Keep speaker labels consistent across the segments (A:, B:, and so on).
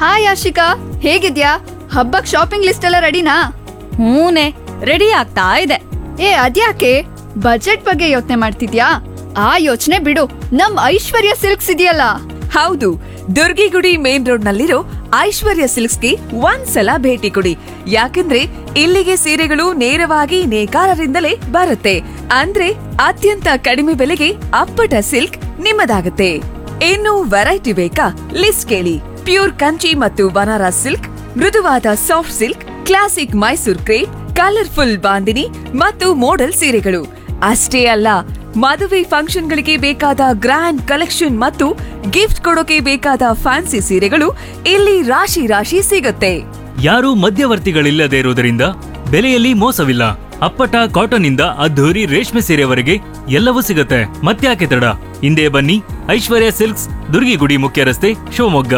A: hi Ashika ಹೇಗಿದ್ಯಾ ಹಬ್ಬಕ್ shopping list ಎಲ್ಲ ರೆಡಿನಾ
B: ಹೂನೆ ರೆಡಿ ಆಗ್ತಾ ಇದೆ
A: ಏ ಅದ್ಯಾಕೆ ಬಜೆಟ್ ಬಗ್ಗೆ ಯೋಚನೆ ಮಾಡ್ತಿದ್ಯಾ ಆ ಯೋಚನೆ ಬಿಡು ನಮ್ ಐಶ್ವರ್ಯ ಸಿಲ್ಕ್ಸ್ ಇದೆಯಲ್ಲ
C: ಹೌದು ದುರ್ಗಿಗುಡಿ ಮೇನ್ ರೋಡ್ ನಲ್ಲಿರೋ ಐಶ್ವರ್ಯ ಸಿಲ್ಕ್ಸ್ಗೆ ಒಂದ್ಸಲ ಭೇಟಿ ಕೊಡಿ ಯಾಕಂದ್ರೆ ಇಲ್ಲಿಗೆ ಸೀರೆಗಳು ನೇರವಾಗಿ ನೇಕಾರರಿಂದಲೇ ಬರುತ್ತೆ ಅಂದ್ರೆ ಅತ್ಯಂತ ಕಡಿಮೆ ಬೆಲೆಗೆ ಅಪ್ಪಟ ಸಿಲ್ಕ್ ನಿಮ್ಮದಾಗುತ್ತೆ ಇನ್ನು ವೆರೈಟಿ ಬೇಕಾ ಲಿಸ್ಟ್ ಕೇಳಿ ಪ್ಯೂರ್ ಕಂಚಿ ಮತ್ತು ಬನಾರಸ್ ಸಿಲ್ಕ್ ಮೃದುವಾದ soft silk classic Mysore crepe colourful bandhini ಮತ್ತು ಮೋಡಲ್ ಸೀರೆಗಳು ಅಷ್ಟೇ ಅಲ್ಲ ಮದುವೆ ಫಂಕ್ಷನ್ಗಳಿಗೆ ಬೇಕಾದ ಗ್ರ್ಯಾಂಡ್ ಕಲೆಕ್ಷನ್ ಮತ್ತು ಗಿಫ್ಟ್ ಕೊಡೋಕೆ ಬೇಕಾದ ಫ್ಯಾನ್ಸಿ ಸೀರೆಗಳು ಇಲ್ಲಿ ರಾಶಿ ರಾಶಿ ಸಿಗುತ್ತೆ
D: ಯಾರೂ ಮಧ್ಯವರ್ತಿಗಳಿಲ್ಲದೆ ಇರುವುದರಿಂದ ಬೆಲೆಯಲ್ಲಿ ಮೋಸವಿಲ್ಲ ಅಪ್ಪಟ ಕಾಟನ್ ಇಂದ ಅದ್ಧೂರಿ ರೇಷ್ಮೆ ಸೀರೆವರೆಗೆ ಎಲ್ಲವೂ ಸಿಗುತ್ತೆ ಮತ್ತ್ಯಾಕೆ ತಡ ಹಿಂದೆ ಬನ್ನಿ ಐಶ್ವರ್ಯ ಸಿಲ್ಕ್ಸ್ ದುರ್ಗಿಗುಡಿ ಮುಖ್ಯ ರಸ್ತೆ ಶಿವಮೊಗ್ಗ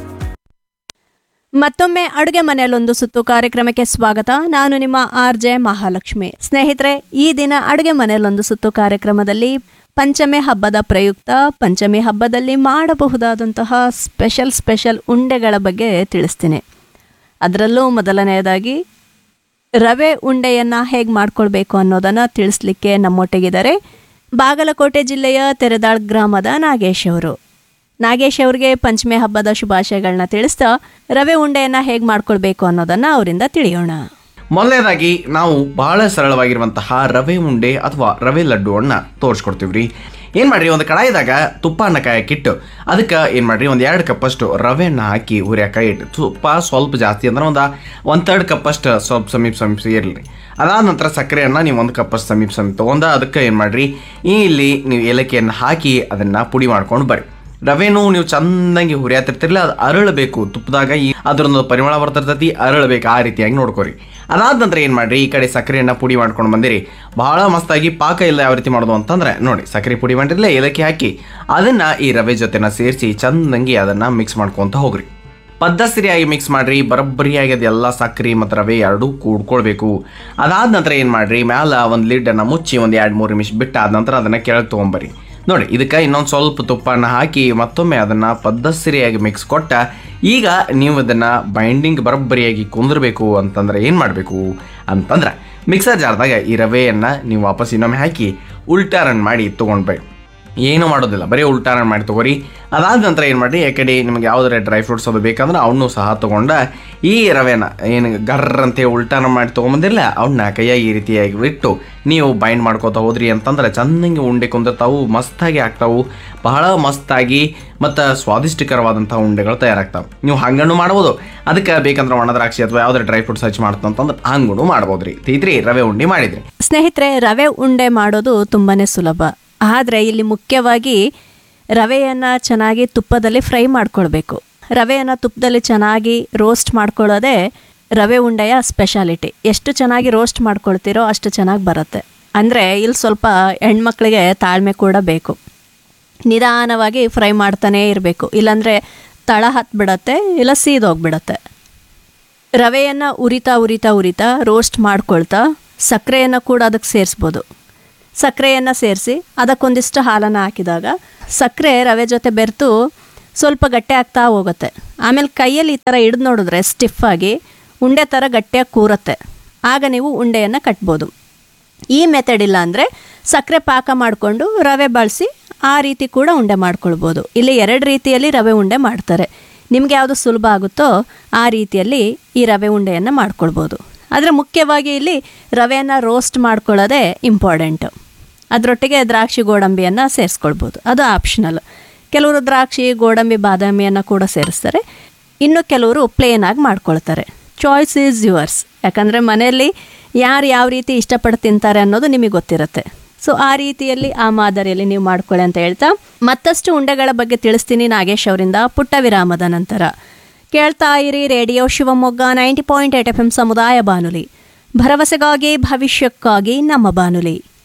E: ಮತ್ತೊಮ್ಮೆ ಅಡುಗೆ ಮನೆಯಲ್ಲೊಂದು ಸುತ್ತು ಕಾರ್ಯಕ್ರಮಕ್ಕೆ ಸ್ವಾಗತ ನಾನು ನಿಮ್ಮ ಆರ್ ಜೆ ಮಹಾಲಕ್ಷ್ಮಿ ಸ್ನೇಹಿತರೆ ಈ ದಿನ ಅಡುಗೆ ಮನೆಯಲ್ಲೊಂದು ಸುತ್ತು ಕಾರ್ಯಕ್ರಮದಲ್ಲಿ ಪಂಚಮಿ ಹಬ್ಬದ ಪ್ರಯುಕ್ತ ಪಂಚಮಿ ಹಬ್ಬದಲ್ಲಿ ಮಾಡಬಹುದಾದಂತಹ ಸ್ಪೆಷಲ್ ಸ್ಪೆಷಲ್ ಉಂಡೆಗಳ ಬಗ್ಗೆ ತಿಳಿಸ್ತೀನಿ ಅದರಲ್ಲೂ ಮೊದಲನೆಯದಾಗಿ ರವೆ ಉಂಡೆಯನ್ನು ಹೇಗೆ ಮಾಡ್ಕೊಳ್ಬೇಕು ಅನ್ನೋದನ್ನು ತಿಳಿಸ್ಲಿಕ್ಕೆ ನಮ್ಮೊಟ್ಟಿಗಿದ್ದಾರೆ ಬಾಗಲಕೋಟೆ ಜಿಲ್ಲೆಯ ತೆರೆದಾಳ್ ಗ್ರಾಮದ ನಾಗೇಶ್ ಅವರು ನಾಗೇಶ್ ಅವರಿಗೆ ಪಂಚಮಿ ಹಬ್ಬದ ಶುಭಾಶಯಗಳನ್ನ ತಿಳಿಸ್ತಾ ರವೆ ಉಂಡೆಯನ್ನು ಹೇಗೆ ಮಾಡ್ಕೊಳ್ಬೇಕು ಅನ್ನೋದನ್ನು ಅವರಿಂದ ತಿಳಿಯೋಣ
F: ಮೊದಲನೇದಾಗಿ ನಾವು ಬಹಳ ಸರಳವಾಗಿರುವಂತಹ ರವೆ ಉಂಡೆ ಅಥವಾ ರವೆ ಲಡ್ಡುವನ್ನ ತೋರಿಸ್ಕೊಡ್ತೀವಿ ರೀ ಏನು ಮಾಡ್ರಿ ಒಂದು ಕಡಾಯಿದಾಗ ತುಪ್ಪನ ಕಾಯಕ್ಕಿಟ್ಟು ಅದಕ್ಕೆ ಏನು ಮಾಡ್ರಿ ಒಂದು ಎರಡು ಕಪ್ಪಷ್ಟು ರವೆನ ಹಾಕಿ ಹುರಿಯಾಕ ಇಟ್ಟು ತುಪ್ಪ ಸ್ವಲ್ಪ ಜಾಸ್ತಿ ಅಂದ್ರೆ ಒಂದು ಒಂದು ತರ್ಡ್ ಕಪ್ಪಷ್ಟು ಸ್ವಲ್ಪ ಸಮೀಪ ಸಮೀಪ ಇರಲಿ ಅದಾದ ನಂತರ ಸಕ್ಕರೆಯನ್ನು ನೀವು ಒಂದು ಕಪ್ಪಷ್ಟು ಸಮೀಪ ಸಮೀಪ ತೊಗೊಂಡು ಅದಕ್ಕೆ ಏನು ಮಾಡ್ರಿ ಈ ಇಲ್ಲಿ ನೀವು ಏಲಕ್ಕಿಯನ್ನು ಹಾಕಿ ಅದನ್ನು ಪುಡಿ ಮಾಡ್ಕೊಂಡು ಬರ್ರಿ ರವೆನೂ ನೀವು ಚಂದಂಗಿ ಹುರಿಯಾತಿರ್ತಿರ್ಲಿ ಅದು ಅರಳಬೇಕು ತುಪ್ಪದಾಗ ಈ ಅದರೊಂದು ಪರಿಮಳ ಬರ್ತಿರ್ತೈತಿ ಅರಳಬೇಕು ಆ ರೀತಿಯಾಗಿ ನೋಡ್ಕೊರಿ ಅದಾದ ನಂತರ ಏನು ಮಾಡ್ರಿ ಈ ಕಡೆ ಸಕ್ಕರೆಯನ್ನು ಪುಡಿ ಮಾಡ್ಕೊಂಡು ಬಂದಿರಿ ಬಹಳ ಮಸ್ತಾಗಿ ಪಾಕ ಇಲ್ಲ ಯಾವ ರೀತಿ ಮಾಡೋದು ಅಂತಂದ್ರೆ ನೋಡಿ ಸಕ್ಕರೆ ಪುಡಿ ಮಾಡಿರ್ಲೆ ಏಲಕ್ಕಿ ಹಾಕಿ ಅದನ್ನ ಈ ರವೆ ಜೊತೆನ ಸೇರಿಸಿ ಚಂದಂಗಿ ಅದನ್ನ ಮಿಕ್ಸ್ ಮಾಡ್ಕೊಂತ ಹೋಗ್ರಿ ಪದ್ಧತಿಯಾಗಿ ಮಿಕ್ಸ್ ಮಾಡ್ರಿ ಬರೋಬ್ಬರಿಯಾಗಿ ಅದೆಲ್ಲ ಸಕ್ಕರೆ ಮತ್ತು ರವೆ ಎರಡೂ ಕೂಡ್ಕೊಳ್ಬೇಕು ಅದಾದ ನಂತರ ಏನು ಮಾಡ್ರಿ ಮ್ಯಾಲ ಒಂದು ಲಿಡ್ಡನ್ನು ಮುಚ್ಚಿ ಒಂದು ಎರಡು ಮೂರು ನಿಮಿಷ ಬಿಟ್ಟು ಆದ ನಂತರ ಅದನ್ನು ಕೆಳಗೆ ತೊಗೊಂಬರಿ ನೋಡಿ ಇದಕ್ಕೆ ಇನ್ನೊಂದು ಸ್ವಲ್ಪ ತುಪ್ಪನ ಹಾಕಿ ಮತ್ತೊಮ್ಮೆ ಅದನ್ನು ಪದ್ಧತಿಯಾಗಿ ಮಿಕ್ಸ್ ಕೊಟ್ಟ ಈಗ ನೀವು ಅದನ್ನು ಬೈಂಡಿಂಗ್ ಬರೋಬ್ಬರಿಯಾಗಿ ಕುಂದಿರಬೇಕು ಅಂತಂದ್ರೆ ಏನು ಮಾಡಬೇಕು ಅಂತಂದ್ರೆ ಮಿಕ್ಸರ್ ಜಾರ್ದಾಗ ಈ ರವೆಯನ್ನು ನೀವು ವಾಪಸ್ ಇನ್ನೊಮ್ಮೆ ಹಾಕಿ ಉಲ್ಟಾ ರನ್ ಮಾಡಿ ತೊಗೊಂಡ್ಬೇಕು ಏನು ಮಾಡೋದಿಲ್ಲ ಬರೀ ಉಲ್ಟಾನ ಮಾಡಿ ತಗೋರಿ ಅದಾದ ನಂತರ ಏನು ಮಾಡಿ ಈ ಕಡೆ ನಿಮಗೆ ಯಾವುದಾರ ಡ್ರೈ ಫ್ರೂಟ್ಸ್ ಅದು ಬೇಕಂದ್ರೆ ಅವನ್ನೂ ಸಹ ತೊಗೊಂಡ ಈ ರವೆನ ಏನು ಗರ್ರ ಅಂತ ಉಲ್ಟಾನ ಮಾಡಿ ತೊಗೊಂಬಂದಿರಲ್ಲ ಅವನ್ನ ಕೈಯಾಗಿ ಈ ರೀತಿಯಾಗಿ ಇಟ್ಟು ನೀವು ಬೈಂಡ್ ಮಾಡ್ಕೋತಾ ಹೋದ್ರಿ ಅಂತಂದ್ರೆ ಚೆನ್ನಾಗಿ ಉಂಡೆ ಕುಂದಿರ್ತಾವು ಮಸ್ತಾಗಿ ಆಗ್ತಾವು ಬಹಳ ಮಸ್ತಾಗಿ ಮತ್ತು ಸ್ವಾದಿಷ್ಟಕರವಾದಂಥ ಉಂಡೆಗಳು ತಯಾರಾಗ್ತಾವೆ ನೀವು ಹಂಗಣ್ಣು ಮಾಡ್ಬೋದು ಅದಕ್ಕೆ ಬೇಕಂದ್ರೆ ಒಣ ದ್ರಾಕ್ಷಿ ಅಥವಾ ಯಾವುದಾರ ಡ್ರೈ ಫ್ರೂಟ್ಸ್ ಹಚ್ಚಿ ಮಾಡ್ತಂತಂದ್ರೆ ಹಂಗೂ ಮಾಡ್ಬೋದು ರೀ ತೀತ್ರಿ ರವೆ ಉಂಡೆ ಮಾಡಿದ್ರಿ
E: ಸ್ನೇಹಿತರೆ ರವೆ ಉಂಡೆ ಮಾಡೋದು ತುಂಬಾ ಸುಲಭ ಆದರೆ ಇಲ್ಲಿ ಮುಖ್ಯವಾಗಿ ರವೆಯನ್ನು ಚೆನ್ನಾಗಿ ತುಪ್ಪದಲ್ಲಿ ಫ್ರೈ ಮಾಡ್ಕೊಳ್ಬೇಕು ರವೆಯನ್ನು ತುಪ್ಪದಲ್ಲಿ ಚೆನ್ನಾಗಿ ರೋಸ್ಟ್ ಮಾಡ್ಕೊಳ್ಳೋದೇ ರವೆ ಉಂಡೆಯ ಸ್ಪೆಷಾಲಿಟಿ ಎಷ್ಟು ಚೆನ್ನಾಗಿ ರೋಸ್ಟ್ ಮಾಡ್ಕೊಳ್ತೀರೋ ಅಷ್ಟು ಚೆನ್ನಾಗಿ ಬರುತ್ತೆ ಅಂದರೆ ಇಲ್ಲಿ ಸ್ವಲ್ಪ ಹೆಣ್ಮಕ್ಳಿಗೆ ತಾಳ್ಮೆ ಕೂಡ ಬೇಕು ನಿಧಾನವಾಗಿ ಫ್ರೈ ಮಾಡ್ತಾನೇ ಇರಬೇಕು ಇಲ್ಲಾಂದರೆ ತಳ ಹತ್ಬಿಡತ್ತೆ ಇಲ್ಲ ಸೀದೋಗ್ಬಿಡತ್ತೆ ರವೆಯನ್ನು ಉರಿತಾ ಉರಿತಾ ಉರಿತಾ ರೋಸ್ಟ್ ಮಾಡ್ಕೊಳ್ತಾ ಸಕ್ಕರೆಯನ್ನು ಕೂಡ ಅದಕ್ಕೆ ಸೇರಿಸ್ಬೋದು ಸಕ್ಕರೆಯನ್ನು ಸೇರಿಸಿ ಅದಕ್ಕೊಂದಿಷ್ಟು ಹಾಲನ್ನು ಹಾಕಿದಾಗ ಸಕ್ಕರೆ ರವೆ ಜೊತೆ ಬೆರೆತು ಸ್ವಲ್ಪ ಗಟ್ಟಿ ಆಗ್ತಾ ಹೋಗುತ್ತೆ ಆಮೇಲೆ ಕೈಯಲ್ಲಿ ಈ ಥರ ಹಿಡಿದು ನೋಡಿದ್ರೆ ಸ್ಟಿಫಾಗಿ ಉಂಡೆ ಥರ ಗಟ್ಟಿಯಾಗಿ ಕೂರುತ್ತೆ ಆಗ ನೀವು ಉಂಡೆಯನ್ನು ಕಟ್ಬೋದು ಈ ಮೆಥಡ್ ಇಲ್ಲ ಅಂದರೆ ಸಕ್ಕರೆ ಪಾಕ ಮಾಡಿಕೊಂಡು ರವೆ ಬಳಸಿ ಆ ರೀತಿ ಕೂಡ ಉಂಡೆ ಮಾಡ್ಕೊಳ್ಬೋದು ಇಲ್ಲಿ ಎರಡು ರೀತಿಯಲ್ಲಿ ರವೆ ಉಂಡೆ ಮಾಡ್ತಾರೆ ನಿಮ್ಗೆ ಯಾವುದು ಸುಲಭ ಆಗುತ್ತೋ ಆ ರೀತಿಯಲ್ಲಿ ಈ ರವೆ ಉಂಡೆಯನ್ನು ಮಾಡ್ಕೊಳ್ಬೋದು ಆದರೆ ಮುಖ್ಯವಾಗಿ ಇಲ್ಲಿ ರವೆಯನ್ನು ರೋಸ್ಟ್ ಮಾಡ್ಕೊಳ್ಳೋದೇ ಇಂಪಾರ್ಟೆಂಟು ಅದರೊಟ್ಟಿಗೆ ದ್ರಾಕ್ಷಿ ಗೋಡಂಬಿಯನ್ನು ಸೇರಿಸ್ಕೊಳ್ಬೋದು ಅದು ಆಪ್ಷನಲ್ ಕೆಲವರು ದ್ರಾಕ್ಷಿ ಗೋಡಂಬಿ ಬಾದಾಮಿಯನ್ನು ಕೂಡ ಸೇರಿಸ್ತಾರೆ ಇನ್ನು ಕೆಲವರು ಪ್ಲೇನಾಗಿ ಮಾಡ್ಕೊಳ್ತಾರೆ ಚಾಯ್ಸ್ ಈಸ್ ಯುವರ್ಸ್ ಯಾಕಂದರೆ ಮನೆಯಲ್ಲಿ ಯಾರು ಯಾವ ರೀತಿ ಇಷ್ಟಪಟ್ಟು ತಿಂತಾರೆ ಅನ್ನೋದು ನಿಮಗೆ ಗೊತ್ತಿರುತ್ತೆ ಸೊ ಆ ರೀತಿಯಲ್ಲಿ ಆ ಮಾದರಿಯಲ್ಲಿ ನೀವು ಮಾಡ್ಕೊಳ್ಳಿ ಅಂತ ಹೇಳ್ತಾ ಮತ್ತಷ್ಟು ಉಂಡೆಗಳ ಬಗ್ಗೆ ತಿಳಿಸ್ತೀನಿ ನಾಗೇಶ್ ಅವರಿಂದ ಪುಟ್ಟ ವಿರಾಮದ ನಂತರ ಕೇಳ್ತಾ ಇರಿ radio Shivamogga ninety point eight F M ಸಮುದಾಯ ಬಾನುಲಿ ಭರವಸೆಗಾಗಿ ಭವಿಷ್ಯಕ್ಕಾಗಿ ನಮ್ಮ ಬಾನುಲಿ